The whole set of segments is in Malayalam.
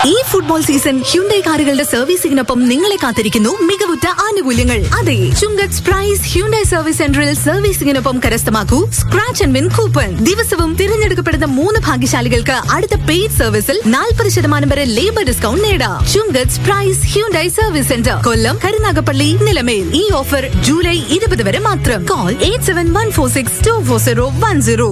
ഈ ഫുട്ബോൾ സീസൺ ഹ്യുണ്ടൈ കാറുകളുടെ സർവീസിംഗിനൊപ്പം നിങ്ങളെ കാത്തിരിക്കുന്നു മികവുറ്റ ആനുകൂല്യങ്ങൾ അതെ ചുങ്കത്ത് പ്രൈസ് ഹ്യുണ്ടൈ സർവീസ് സെന്ററിൽ സർവീസിംഗിനൊപ്പം കരസ്ഥമാക്കൂ സ്ക്രാച്ച് ആൻഡ് വിൻ കൂപ്പൺ ദിവസവും തിരഞ്ഞെടുക്കപ്പെടുന്ന മൂന്ന് ഭാഗ്യശാലികൾക്ക് അടുത്ത പെയ്ഡ് സർവീസിൽ നാൽപ്പത് ശതമാനം വരെ ലേബർ ഡിസ്കൗണ്ട് നേടാം Chungath prize Hyundai service centre Kollam Karunagappally Nilamel ഈ ഓഫർ ജൂലൈ ഇരുപത് വരെ മാത്രം call eight seven one four six two four zero one zero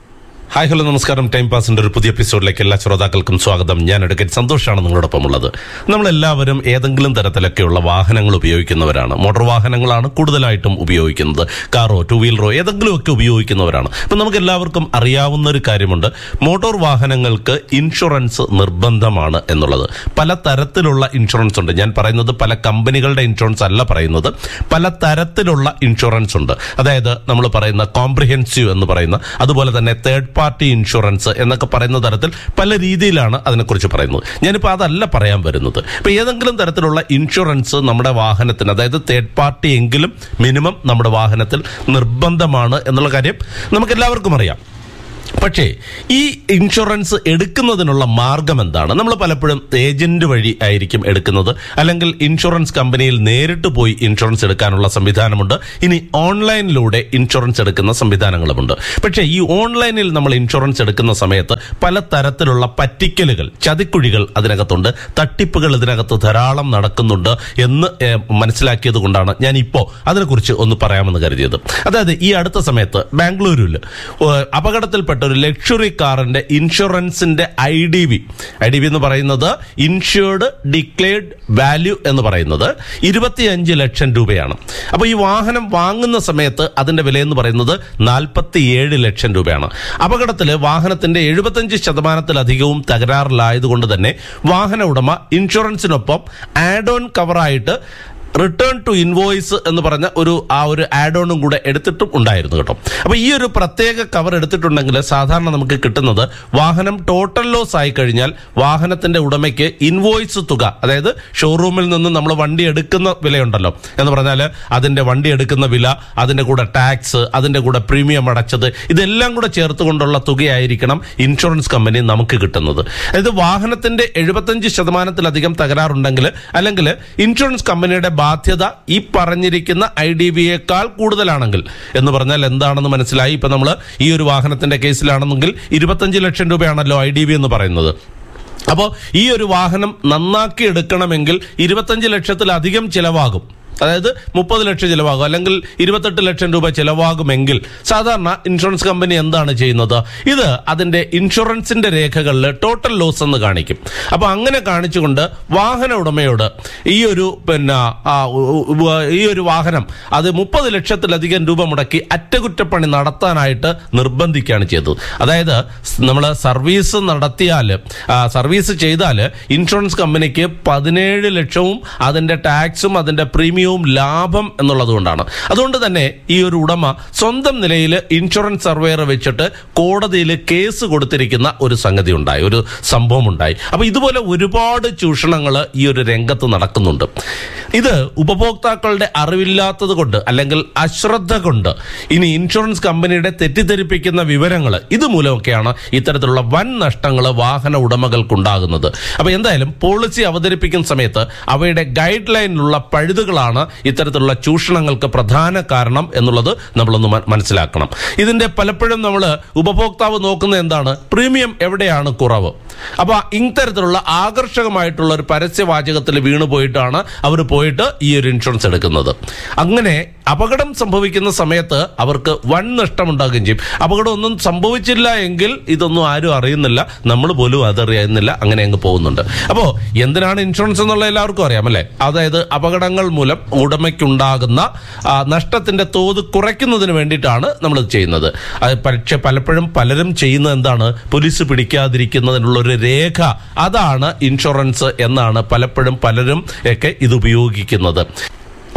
hi hello നമസ്കാരം ടൈം പാസിന്റെ ഒരു പുതിയ എപ്പിസോഡിലേക്ക് എല്ലാ ശ്രോതാക്കൾക്കും സ്വാഗതം ഞാൻ എടുക്കൽ സന്തോഷമാണ് നിങ്ങളോടൊപ്പം ഉള്ളത് നമ്മളെല്ലാവരും ഏതെങ്കിലും തരത്തിലൊക്കെയുള്ള വാഹനങ്ങൾ ഉപയോഗിക്കുന്നവരാണ് മോട്ടോർ വാഹനങ്ങളാണ് കൂടുതലായിട്ടും ഉപയോഗിക്കുന്നത് കാറോ ടു വീലറോ ഏതെങ്കിലുമൊക്കെ ഉപയോഗിക്കുന്നവരാണ് അപ്പം നമുക്ക് എല്ലാവർക്കും അറിയാവുന്ന ഒരു കാര്യമുണ്ട് മോട്ടോർ വാഹനങ്ങൾക്ക് ഇൻഷുറൻസ് നിർബന്ധമാണ് എന്നുള്ളത് പല തരത്തിലുള്ള ഇൻഷുറൻസ് ഉണ്ട് ഞാൻ പറയുന്നത് പല കമ്പനികളുടെ ഇൻഷുറൻസ് അല്ല പറയുന്നത് പല തരത്തിലുള്ള ഇൻഷുറൻസ് ഉണ്ട് അതായത് നമ്മൾ പറയുന്ന കോംപ്രിഹെൻസീവ് എന്ന് പറയുന്ന അതുപോലെ തന്നെ തേർഡ് പാർട്ടി ഇൻഷുറൻസ് എന്നൊക്കെ പറയുന്ന തരത്തിൽ പല രീതിയിലാണ് അതിനെക്കുറിച്ച് പറയുന്നത് ഞാനിപ്പോൾ അതല്ല പറയാൻ വരുന്നത് ഇപ്പൊ ഏതെങ്കിലും തരത്തിലുള്ള ഇൻഷുറൻസ് നമ്മുടെ വാഹനത്തിന് അതായത് തേർഡ് പാർട്ടി എങ്കിലും മിനിമം നമ്മുടെ വാഹനത്തിൽ നിർബന്ധമാണ് എന്നുള്ള കാര്യം നമുക്ക് എല്ലാവർക്കും അറിയാം പക്ഷേ ഈ ഇൻഷുറൻസ് എടുക്കുന്നതിനുള്ള മാർഗം എന്താണ് നമ്മൾ പലപ്പോഴും ഏജന്റ് വഴി ആയിരിക്കും എടുക്കുന്നത് അല്ലെങ്കിൽ ഇൻഷുറൻസ് കമ്പനിയിൽ നേരിട്ട് പോയി ഇൻഷുറൻസ് എടുക്കാനുള്ള സംവിധാനമുണ്ട് ഇനി ഓൺലൈനിലൂടെ ഇൻഷുറൻസ് എടുക്കുന്ന സംവിധാനങ്ങളുമുണ്ട് പക്ഷേ ഈ ഓൺലൈനിൽ നമ്മൾ ഇൻഷുറൻസ് എടുക്കുന്ന സമയത്ത് പല തരത്തിലുള്ള പറ്റിക്കലുകൾ ചതിക്കുഴികൾ അതിനകത്തുണ്ട് തട്ടിപ്പുകൾ ഇതിനകത്ത് ധാരാളം നടക്കുന്നുണ്ട് എന്ന് ഏഹ്, മനസ്സിലാക്കിയത് കൊണ്ടാണ് ഞാൻ ഇപ്പോൾ അതിനെക്കുറിച്ച് ഒന്ന് പറയാമെന്ന് കരുതിയത് അതായത് ഈ അടുത്ത സമയത്ത് ബാംഗ്ലൂരിൽ ഏഹ്, അപകടത്തിൽപ്പെട്ട ഒരു ലക്ഷറി കാറിന്റെ ഇൻഷുറൻസിന്റെ I D V I D V എന്ന് പറയുന്നത് ഇൻഷുർഡ് ഡിക്ലെയർഡ് വാല്യൂ എന്ന് പറയുന്നത് ഇരുപത്തിയഞ്ച് ലക്ഷം രൂപയാണ് അപ്പോൾ ഈ വാഹനം വാങ്ങുന്ന സമയത്ത് അതിന്റെ വില എന്ന് പറയുന്നത് നാൽപ്പത്തിയേഴ് ലക്ഷം രൂപയാണ് അപകടത്തിൽ വാഹനത്തിന്റെ എഴുപത്തഞ്ച് ശതമാനത്തിലധികവും തകരാറിലായതുകൊണ്ട് തന്നെ വാഹന ഉടമ ഇൻഷുറൻസിനൊപ്പം ആഡ് ഓൺ കവറായിട്ട് റിട്ടേൺ ടു ഇൻവോയ്സ് എന്ന് പറഞ്ഞ ഒരു ആ ഒരു ആഡ് ഓണും കൂടെ എടുത്തിട്ടും ഉണ്ടായിരുന്നു കേട്ടോ അപ്പൊ ഈ ഒരു പ്രത്യേക കവർ എടുത്തിട്ടുണ്ടെങ്കിൽ സാധാരണ നമുക്ക് കിട്ടുന്നത് വാഹനം ടോട്ടൽ ലോസ് ആയി കഴിഞ്ഞാൽ വാഹനത്തിന്റെ ഉടമയ്ക്ക് ഇൻവോയ്സ് തുക അതായത് ഷോറൂമിൽ നിന്ന് നമ്മൾ വണ്ടി എടുക്കുന്ന വിലയുണ്ടല്ലോ എന്ന് പറഞ്ഞാൽ അതിന്റെ വണ്ടി എടുക്കുന്ന വില അതിന്റെ കൂടെ ടാക്സ് അതിന്റെ കൂടെ പ്രീമിയം അടച്ചത് ഇതെല്ലാം കൂടെ ചേർത്തുകൊണ്ടുള്ള തുകയായിരിക്കണം ഇൻഷുറൻസ് കമ്പനി നമുക്ക് കിട്ടുന്നത് അതായത് വാഹനത്തിന്റെ എഴുപത്തഞ്ച് ശതമാനത്തിലധികം തകരാറുണ്ടെങ്കിൽ അല്ലെങ്കിൽ ഇൻഷുറൻസ് കമ്പനിയുടെ ബാധ്യത ഈ പറഞ്ഞിരിക്കുന്ന ഐ ഡി ബിയേക്കാൾ കൂടുതലാണെങ്കിൽ എന്ന് പറഞ്ഞാൽ എന്താണെന്ന് മനസ്സിലായി ഇപ്പൊ നമ്മൾ ഈ ഒരു വാഹനത്തിന്റെ കേസിലാണെന്നെങ്കിൽ ഇരുപത്തഞ്ച് ലക്ഷം രൂപയാണല്ലോ ഐ ഡി ബി എന്ന് പറയുന്നത് അപ്പോൾ ഈ ഒരു വാഹനം നന്നാക്കി എടുക്കണമെങ്കിൽ ഇരുപത്തഞ്ച് ലക്ഷത്തിലധികം ചിലവാകും അതായത് മുപ്പത് ലക്ഷം ചിലവാകും അല്ലെങ്കിൽ ഇരുപത്തെട്ട് ലക്ഷം രൂപ ചിലവാകുമെങ്കിൽ സാധാരണ ഇൻഷുറൻസ് കമ്പനി എന്താണ് ചെയ്യുന്നത് ഇത് അതിന്റെ ഇൻഷുറൻസിന്റെ രേഖകളിൽ ടോട്ടൽ ലോസ് എന്ന് കാണിക്കും അപ്പൊ അങ്ങനെ കാണിച്ചുകൊണ്ട് വാഹന ഉടമയോട് ഈ ഒരു പിന്നെ ആ, ഉ- ഉ- ഈ ഒരു വാഹനം അത് മുപ്പത് ലക്ഷത്തിലധികം രൂപ മുടക്കി അറ്റകുറ്റപ്പണി നടത്താനായിട്ട് നിർബന്ധിക്കുകയാണ് ചെയ്തത് അതായത് നമ്മൾ സർവീസ് നടത്തിയാൽ സർവീസ് ചെയ്താൽ ഇൻഷുറൻസ് കമ്പനിക്ക് പതിനേഴ് ലക്ഷവും അതിന്റെ ടാക്സും അതിന്റെ പ്രീമിയവും ലാഭം എന്നുള്ളത് കൊണ്ടാണ് അതുകൊണ്ട് തന്നെ ഈ ഒരു ഉടമ സ്വന്തം നിലയിൽ ഇൻഷുറൻസ് സർവേയർ വെച്ചിട്ട് കോടതിയിൽ കേസ് കൊടുത്തിരിക്കുന്ന ഒരു സംഗതി ഉണ്ടായി ഒരു സംഭവം ഉണ്ടായി അപ്പൊ ഇതുപോലെ ഒരുപാട് ചൂഷണങ്ങൾ ഈ ഒരു രംഗത്ത് നടക്കുന്നുണ്ട് ഇത് ഉപഭോക്താക്കളുടെ അറിവില്ലാത്തത് കൊണ്ട് അല്ലെങ്കിൽ അശ്രദ്ധ കൊണ്ട് ഇനി ഇൻഷുറൻസ് കമ്പനിയുടെ തെറ്റിദ്ധരിപ്പിക്കുന്ന വിവരങ്ങൾ ഇതുമൂലമൊക്കെയാണ് ഇത്തരത്തിലുള്ള വൻ നഷ്ടങ്ങൾ വാഹന ഉടമകൾക്കുണ്ടാകുന്നത് അപ്പൊ എന്തായാലും പോളിസി അവതരിപ്പിക്കുന്ന സമയത്ത് അവയുടെ ഗൈഡ് ലൈനിലുള്ള പഴുതുകളാണ് ഇത്തരത്തിലുള്ള ചൂഷണങ്ങൾക്ക് പ്രധാന കാരണം എന്നുള്ളത് നമ്മളൊന്ന് മ- മനസ്സിലാക്കണം ഇതിന്റെ പലപ്പോഴും നമ്മൾ ഉപഭോക്താവ് നോക്കുന്നത് എന്താണ് പ്രീമിയം എവിടെയാണ് കുറവ് അപ്പൊ ഇത്തരത്തിലുള്ള ആകർഷകമായിട്ടുള്ള ഒരു പരസ്യവാചകത്തിൽ വീണു പോയിട്ടാണ് അവർ പോയിട്ട് ഈ ഒരു ഇൻഷുറൻസ് എടുക്കുന്നത് അങ്ങനെ അപകടം സംഭവിക്കുന്ന സമയത്ത് അവർക്ക് വൻ നഷ്ടമുണ്ടാകുകയും ചെയ്യും അപകടം ഒന്നും സംഭവിച്ചില്ല എങ്കിൽ ഇതൊന്നും ആരും അറിയുന്നില്ല നമ്മൾ പോലും അതറിയുന്നില്ല അങ്ങനെ അങ്ങ് പോകുന്നുണ്ട് അപ്പോ എന്തിനാണ് ഇൻഷുറൻസ് എന്നുള്ള എല്ലാവർക്കും അറിയാം അല്ലേ അതായത് അപകടങ്ങൾ മൂലം ഉടമയ്ക്കുണ്ടാകുന്ന ആ, നഷ്ടത്തിന്റെ തോത് കുറയ്ക്കുന്നതിന് വേണ്ടിയിട്ടാണ് നമ്മൾ ചെയ്യുന്നത് അത് പക്ഷെ പലപ്പോഴും പലരും ചെയ്യുന്നത് എന്താണ് പോലീസ് പിടിക്കാതിരിക്കുന്നതിനുള്ള ഒരു രേഖ അതാണ് ഇൻഷുറൻസ് എന്നാണ് പലപ്പോഴും പലരും ഒക്കെ ഇത് ഉപയോഗിക്കുന്നത്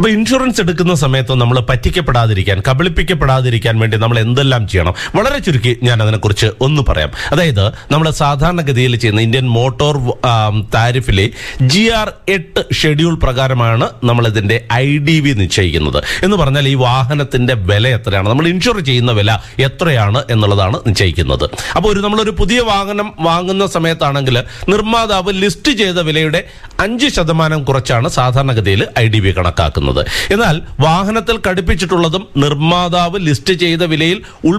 അപ്പൊ ഇൻഷുറൻസ് എടുക്കുന്ന സമയത്ത് നമ്മൾ പറ്റിക്കപ്പെടാതിരിക്കാൻ കബളിപ്പിക്കപ്പെടാതിരിക്കാൻ വേണ്ടി നമ്മൾ എന്തെല്ലാം ചെയ്യണം വളരെ ചുരുക്കി ഞാൻ അതിനെക്കുറിച്ച് ഒന്ന് പറയാം അതായത് നമ്മൾ സാധാരണഗതിയിൽ ചെയ്യുന്ന ഇന്ത്യൻ മോട്ടോർ ആം, താരിഫിലെ ജി ആർ എട്ട് ഷെഡ്യൂൾ പ്രകാരമാണ് നമ്മൾ ഇതിന്റെ ഐ ഡി വി നിശ്ചയിക്കുന്നത് എന്ന് പറഞ്ഞാൽ ഈ വാഹനത്തിന്റെ വില എത്രയാണ് നമ്മൾ ഇൻഷുർ ചെയ്യുന്ന വില എത്രയാണ് എന്നുള്ളതാണ് നിശ്ചയിക്കുന്നത് അപ്പോൾ ഒരു നമ്മളൊരു പുതിയ വാഹനം വാങ്ങുന്ന സമയത്താണെങ്കിൽ നിർമ്മാതാവ് ലിസ്റ്റ് ചെയ്ത വിലയുടെ അഞ്ച് ശതമാനം കുറച്ചാണ് സാധാരണഗതിയിൽ ഐ ഡി ബി കണക്കാക്കുന്നത് എന്നാൽ വാഹനത്തിൽ ഘടിപ്പിച്ചിട്ടുള്ളതും നിർമ്മാതാവ് ലിസ്റ്റ് ചെയ്ത വിലയിൽ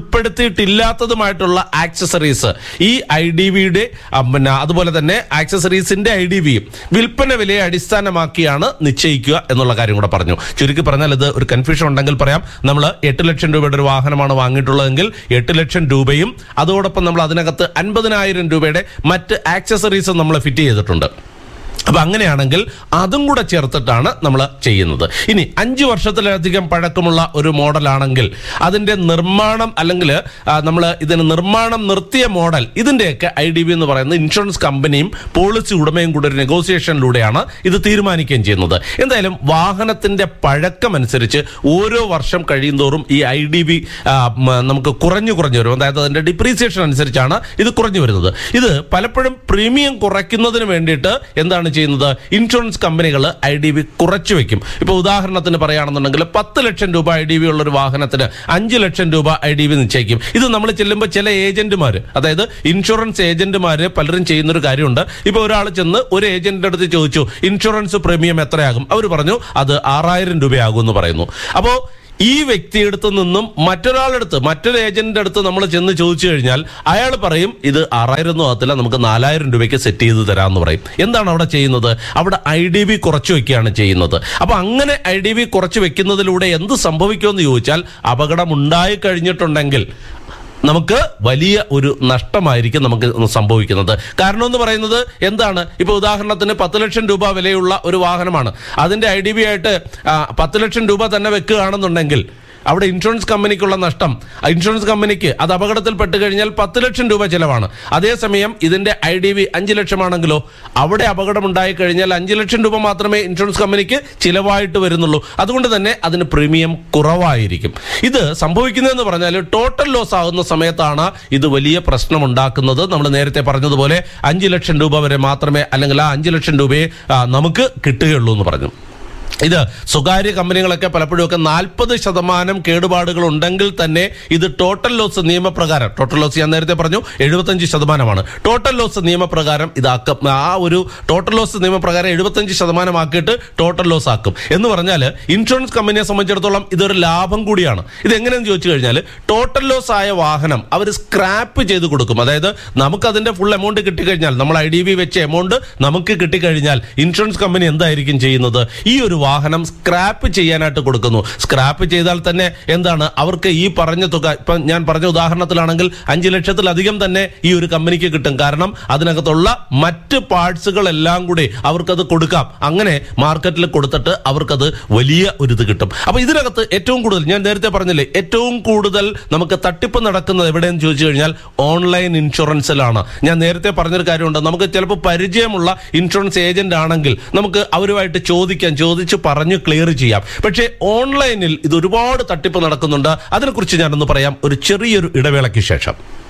ഉൾപ്പെടുത്തിയിട്ടില്ലാത്തതുമായിട്ടുള്ള ആക്സസറീസ് ഈ ഐ ഡി വിയുടെ പിന്നെ അതുപോലെ തന്നെ ആക്സസറീസിന്റെ ഐ ഡി വിയും വിൽപ്പന വിലയെ അടിസ്ഥാനമാക്കിയാണ് നിശ്ചയിക്കുക എന്നുള്ള കാര്യം കൂടെ പറഞ്ഞു ചുരുക്കി പറഞ്ഞാൽ ഇത് ഒരു കൺഫ്യൂഷൻ ഉണ്ടെങ്കിൽ പറയാം നമ്മൾ എട്ട് ലക്ഷം രൂപയുടെ ഒരു വാഹനമാണ് വാങ്ങിയിട്ടുള്ളതെങ്കിൽ എട്ട് ലക്ഷം രൂപയും അതോടൊപ്പം നമ്മൾ അതിനകത്ത് അൻപതിനായിരം രൂപയുടെ മറ്റ് ആക്സസറീസും നമ്മൾ ഫിറ്റ് ചെയ്തിട്ടുണ്ട് അപ്പൊ അങ്ങനെയാണെങ്കിൽ അതും കൂടെ ചേർത്തിട്ടാണ് നമ്മൾ ചെയ്യുന്നത് ഇനി അഞ്ച് വർഷത്തിലധികം പഴക്കമുള്ള ഒരു മോഡലാണെങ്കിൽ അതിന്റെ നിർമ്മാണം അല്ലെങ്കിൽ നമ്മൾ ഇതിന് നിർമ്മാണം നിർത്തിയ മോഡൽ ഇതിന്റെയൊക്കെ ഐ ഡി ബി എന്ന് പറയുന്നത് ഇൻഷുറൻസ് കമ്പനിയും പോളിസി ഉടമയും കൂടെ ഒരു നെഗോസിയേഷനിലൂടെയാണ് ഇത് തീരുമാനിക്കുകയും ചെയ്യുന്നത് എന്തായാലും വാഹനത്തിന്റെ പഴക്കം അനുസരിച്ച് ഓരോ വർഷം കഴിയുന്തോറും ഈ ഐ ഡി ബി നമുക്ക് കുറഞ്ഞു കുറഞ്ഞു വരും അതായത് അതിന്റെ ഡിപ്രീസിയേഷൻ അനുസരിച്ചാണ് ഇത് കുറഞ്ഞു വരുന്നത് ഇത് പലപ്പോഴും പ്രീമിയം കുറയ്ക്കുന്നതിന് വേണ്ടിയിട്ട് എന്താണ് ചെയ്യുന്നത് ഇൻഷുറൻസ് കമ്പനികൾ ഐ ഡി ബി കുറച്ചു വെക്കും ഇപ്പോൾ ഉദാഹരണത്തിന് പറയുകയാണെന്നുണ്ടെങ്കിൽ പത്ത് ലക്ഷം രൂപ ഐ ഡി ബി ഉള്ള ഒരു വാഹനത്തിന് അഞ്ച് ലക്ഷം രൂപ ഐ ഡി ബി നിശ്ചയിക്കും ഇത് നമ്മൾ ചെല്ലുമ്പോൾ ചില ഏജന്റുമാർ അതായത് ഇൻഷുറൻസ് ഏജന്റുമാര് പലരും ചെയ്യുന്ന ഒരു കാര്യമുണ്ട് ഇപ്പൊ ഒരാൾ ചെന്ന് ഒരു ഏജന്റിന്റെ അടുത്ത് ചോദിച്ചു ഇൻഷുറൻസ് പ്രീമിയം എത്രയാകും അവർ പറഞ്ഞു അത് ആറായിരം രൂപയാകും എന്ന് പറയുന്നു അപ്പോ ഈ വ്യക്തിയെടുത്ത് നിന്നും മറ്റൊരാളെടുത്ത് മറ്റൊരു ഏജന്റിന്റെ അടുത്ത് നമ്മൾ ചെന്ന് ചോദിച്ചു കഴിഞ്ഞാൽ അയാൾ പറയും ഇത് ആറായിരം ഒന്നും ആകത്തില്ല നമുക്ക് നാലായിരം രൂപയ്ക്ക് സെറ്റ് ചെയ്ത് തരാമെന്ന് പറയും എന്താണ് അവിടെ ചെയ്യുന്നത് അവിടെ ഐ ഡി ബി കുറച്ചു വെക്കുകയാണ് ചെയ്യുന്നത് അപ്പൊ അങ്ങനെ ഐ ഡി ബി കുറച്ചു വെക്കുന്നതിലൂടെ എന്ത് സംഭവിക്കുമെന്ന് ചോദിച്ചാൽ അപകടം ഉണ്ടായി കഴിഞ്ഞിട്ടുണ്ടെങ്കിൽ നമുക്ക് വലിയ ഒരു നഷ്ടമായിരിക്കും നമുക്ക് സംഭവിക്കുന്നത് കാരണം എന്ന് പറയുന്നത് എന്താണ് ഇപ്പൊ ഉദാഹരണത്തിന് പത്ത് ലക്ഷം രൂപ വിലയുള്ള ഒരു വാഹനമാണ് അതിന്റെ ഐ ഡി ബി ആയിട്ട് ആ, പത്ത് ലക്ഷം രൂപ തന്നെ വെക്കുകയാണെന്നുണ്ടെങ്കിൽ അവിടെ ഇൻഷുറൻസ് കമ്പനിക്കുള്ള നഷ്ടം ആ ഇൻഷുറൻസ് കമ്പനിക്ക് അത് അപകടത്തിൽപ്പെട്ട് കഴിഞ്ഞാൽ പത്ത് ലക്ഷം രൂപ ചിലവാണ് അതേസമയം ഇതിന്റെ ഐ ഡി ബി അഞ്ച് ലക്ഷമാണെങ്കിലോ അവിടെ അപകടം ഉണ്ടായി കഴിഞ്ഞാൽ അഞ്ച് ലക്ഷം രൂപ മാത്രമേ ഇൻഷുറൻസ് കമ്പനിക്ക് ചിലവായിട്ട് വരുന്നുള്ളൂ അതുകൊണ്ട് തന്നെ അതിന് പ്രീമിയം കുറവായിരിക്കും ഇത് സംഭവിക്കുന്നതെന്ന് പറഞ്ഞാൽ ടോട്ടൽ ലോസ് ആകുന്ന സമയത്താണ് ഇത് വലിയ പ്രശ്നം ഉണ്ടാക്കുന്നത് നമ്മൾ നേരത്തെ പറഞ്ഞതുപോലെ അഞ്ച് ലക്ഷം രൂപ വരെ മാത്രമേ അല്ലെങ്കിൽ ആ അഞ്ച് ലക്ഷം രൂപയെ ആ, നമുക്ക് കിട്ടുകയുള്ളൂ എന്ന് പറഞ്ഞു ഇത് സ്വകാര്യ കമ്പനികളൊക്കെ പലപ്പോഴും ഒക്കെ നാൽപ്പത് ശതമാനം കേടുപാടുകൾ ഉണ്ടെങ്കിൽ തന്നെ ഇത് ടോട്ടൽ ലോസ് നിയമപ്രകാരം ടോട്ടൽ ലോസ് ഞാൻ നേരത്തെ പറഞ്ഞു എഴുപത്തഞ്ച് ശതമാനമാണ് ടോട്ടൽ ലോസ് നിയമപ്രകാരം ഇതാക്കും ആ ഒരു ടോട്ടൽ ലോസ് നിയമപ്രകാരം എഴുപത്തഞ്ച് ശതമാനമാക്കിയിട്ട് ടോട്ടൽ ലോസ് ആക്കും എന്ന് പറഞ്ഞാൽ ഇൻഷുറൻസ് കമ്പനിയെ സംബന്ധിച്ചിടത്തോളം ഇതൊരു ലാഭം കൂടിയാണ് ഇത് എങ്ങനെയെന്ന് ചോദിച്ചു കഴിഞ്ഞാൽ ടോട്ടൽ ലോസ് ആയ വാഹനം അവർ സ്ക്രാപ്പ് ചെയ്ത് കൊടുക്കും അതായത് നമുക്ക് അതിന്റെ ഫുൾ എമൗണ്ട് കിട്ടിക്കഴിഞ്ഞാൽ നമ്മൾ ഐ ഡി ബി വെച്ച എമൗണ്ട് നമുക്ക് കിട്ടിക്കഴിഞ്ഞാൽ ഇൻഷുറൻസ് കമ്പനി എന്തായിരിക്കും ചെയ്യുന്നത് ഈ ഒരു വാഹനം സ്ക്രാപ്പ് ചെയ്യാനായിട്ട് കൊടുക്കുന്നു സ്ക്രാപ്പ് ചെയ്താൽ തന്നെ എന്താണ് അവർക്ക് ഈ പറഞ്ഞ തുക ഇപ്പം ഞാൻ പറഞ്ഞ ഉദാഹരണത്തിലാണെങ്കിൽ അഞ്ച് ലക്ഷത്തിലധികം തന്നെ ഈ ഒരു കമ്പനിക്ക് കിട്ടും കാരണം അതിനകത്തുള്ള മറ്റ് പാർട്സുകളെല്ലാം കൂടി അവർക്കത് കൊടുക്കാം അങ്ങനെ മാർക്കറ്റിൽ കൊടുത്തിട്ട് അവർക്കത് വലിയ ഒരു ഇത് കിട്ടും അപ്പൊ ഇതിനകത്ത് ഏറ്റവും കൂടുതൽ ഞാൻ നേരത്തെ പറഞ്ഞില്ലേ ഏറ്റവും കൂടുതൽ നമുക്ക് തട്ടിപ്പ് നടക്കുന്നത് എവിടെയെന്ന് ചോദിച്ചു കഴിഞ്ഞാൽ ഓൺലൈൻ ഇൻഷുറൻസിലാണ് ഞാൻ നേരത്തെ പറഞ്ഞൊരു കാര്യമുണ്ട് നമുക്ക് ചിലപ്പോൾ പരിചയമുള്ള ഇൻഷുറൻസ് ഏജന്റ് ആണെങ്കിൽ നമുക്ക് അവരുമായിട്ട് ചോദിക്കാം ചോദിച്ച് പറഞ്ഞു ക്ലിയർ ചെയ്യാം പക്ഷേ ഓൺലൈനിൽ ഇത് ഒരുപാട് തട്ടിപ്പ് നടക്കുന്നുണ്ട് അതിനെക്കുറിച്ച് ഞാനൊന്ന് പറയാം ഒരു ചെറിയൊരു ഇടവേളയ്ക്ക് ശേഷം